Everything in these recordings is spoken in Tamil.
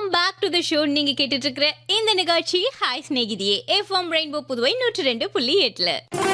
Welcome back to the show நீங்க கேட்டுட்டு இருக்கிற இந்த நிகழ்ச்சி ஹாய் ஸ்நேகிதியே எஃப்எம் ரெயின்போ புதுவை நூற்றி ரெண்டு புள்ளி எட்டுல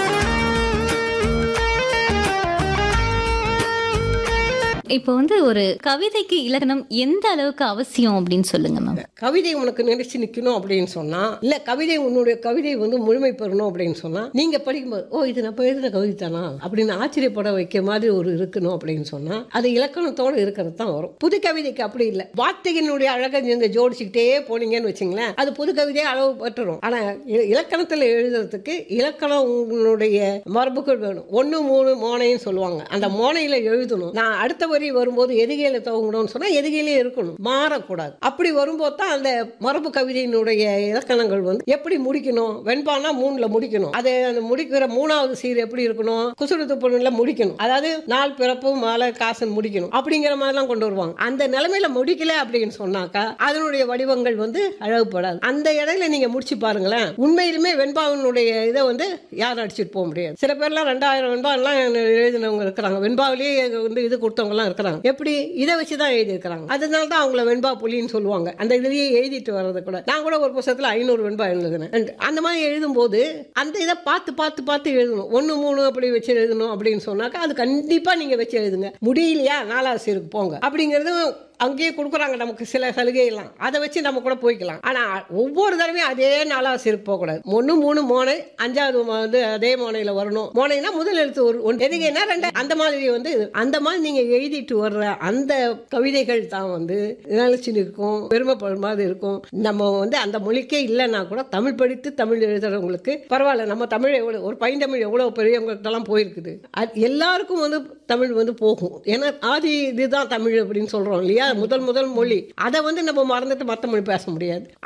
இப்போ வந்து ஒரு கவிதைக்கு இலக்கணம் எந்த அளவுக்கு அவசியம் அப்படின்னு சொல்லுங்க மேம் கவிதை உனக்கு நினைச்சு நிக்கணும் அப்படின்னு சொன்னா இல்ல கவிதை உன்னுடைய கவிதை வந்து முழுமை பெறணும் அப்படின்னு சொன்னா நீங்க படிக்கும்போது ஓ இது நம்ம எழுதின கவிதை தானா அப்படின்னு ஆச்சரியப்பட வைக்க மாதிரி ஒரு இருக்கணும் அப்படின்னு சொன்னா அது இலக்கணத்தோட இருக்கிறது தான் வரும் புது கவிதைக்கு அப்படி இல்லை வார்த்தையினுடைய அழகை நீங்க ஜோடிச்சுக்கிட்டே போனீங்கன்னு வச்சுங்களேன் அது புது கவிதையை அளவு பட்டுரும் ஆனா இ- இலக்கணத்துல எழுதுறதுக்கு இலக்கணம் உன்னுடைய மரபுகள் வேணும் ஒண்ணு மூணு மோனைன்னு சொல்லுவாங்க அந்த மோனையில எழுதணும் நான் அடுத்த வரி வரும்போது எதுகையில துவங்கணும்னு சொன்னா எதுகையிலே இருக்கணும் மாறக்கூடாது அப்படி வரும்போது தான் அந்த மரபு கவிதையினுடைய இலக்கணங்கள் வந்து எப்படி முடிக்கணும் வெண்பானா மூணுல முடிக்கணும் அது அந்த முடிக்கிற மூணாவது சீர் எப்படி இருக்கணும் குசுறு துப்புல முடிக்கணும் அதாவது நாள் பிறப்பு மாலை காசன் முடிக்கணும் அப்படிங்கிற மாதிரிலாம் கொண்டு வருவாங்க அந்த நிலைமையில முடிக்கல அப்படின்னு சொன்னாக்கா அதனுடைய வடிவங்கள் வந்து அழகுப்படாது அந்த இடையில நீங்க முடிச்சு பாருங்களேன் உண்மையிலுமே வெண்பாவினுடைய இதை வந்து யாரும் அடிச்சுட்டு போக முடியாது சில பேர்லாம் ரெண்டாயிரம் வெண்பா எல்லாம் எழுதினவங்க இருக்கிறாங்க வெண்பாவிலேயே வந்து இது கொடுத்தவங்க எல்லாம் இருக்கிறாங்க எப்படி இதை வச்சு தான் எழுதியிருக்கிறாங்க அதனால தான் அவங்கள வெண்பா புலின்னு சொல்லுவாங்க அந்த இதுலயே எழுதிட்டு வர்றது கூட நான் கூட ஒரு புத்தகத்துல ஐநூறு வெண்பா எழுதுனேன் And அந்த மாதிரி எழுதும்போது அந்த இதை பார்த்து பார்த்து பார்த்து எழுதணும் ஒன்று மூணு அப்படி வச்சு எழுதணும் அப்படின்னு சொன்னாக்கா அது கண்டிப்பா நீங்க வச்சு எழுதுங்க முடியலையா நாலாசிரியருக்கு போங்க அப்படிங்கிறது அங்கேயே கொடுக்குறாங்க நமக்கு சில சலுகையெல்லாம் அதை வச்சு நம்ம கூட போய்க்கலாம் ஆனா ஒவ்வொரு தடவையும் அதே நாலாசிரியருக்கு போகக்கூடாது ஒன்று மூணு மோனை அஞ்சாவது மோ- வந்து அதே மோனையில வரணும் மோனைனா முதல் எழுத்து ஒரு ஒன்று எதுகைனா ரெண்டு அந்த மாதிரி வந்து இது. அந்த மாதிரி நீங்க எழுதிட்டு வர்ற அந்த கவிதைகள் தான் வந்து நிலைச்சு நிற்கும் பெருமைப்படுற மாதிரி இருக்கும் நம்ம வந்து அந்த மொழிக்கே இல்லைன்னா கூட தமிழ் படித்து தமிழ் எழுதுறவங்களுக்கு பரவாயில்ல நம்ம தமிழ் எவ்வளோ ஒரு பைந்தமிழ் எவ்வளோ பெரியவங்களுக்கெல்லாம் போயிருக்குது அது எல்லாருக்கும் வந்து தமிழ் வந்து போகும் ஏன்னா ஆதி இதுதான் தமிழ் அப்படின்னு சொல்றோம் இல்லையா முதல் முதல் மொழி அதை வந்து நம்ம மறந்துட்டு மற்ற மொழி பேச முடியாது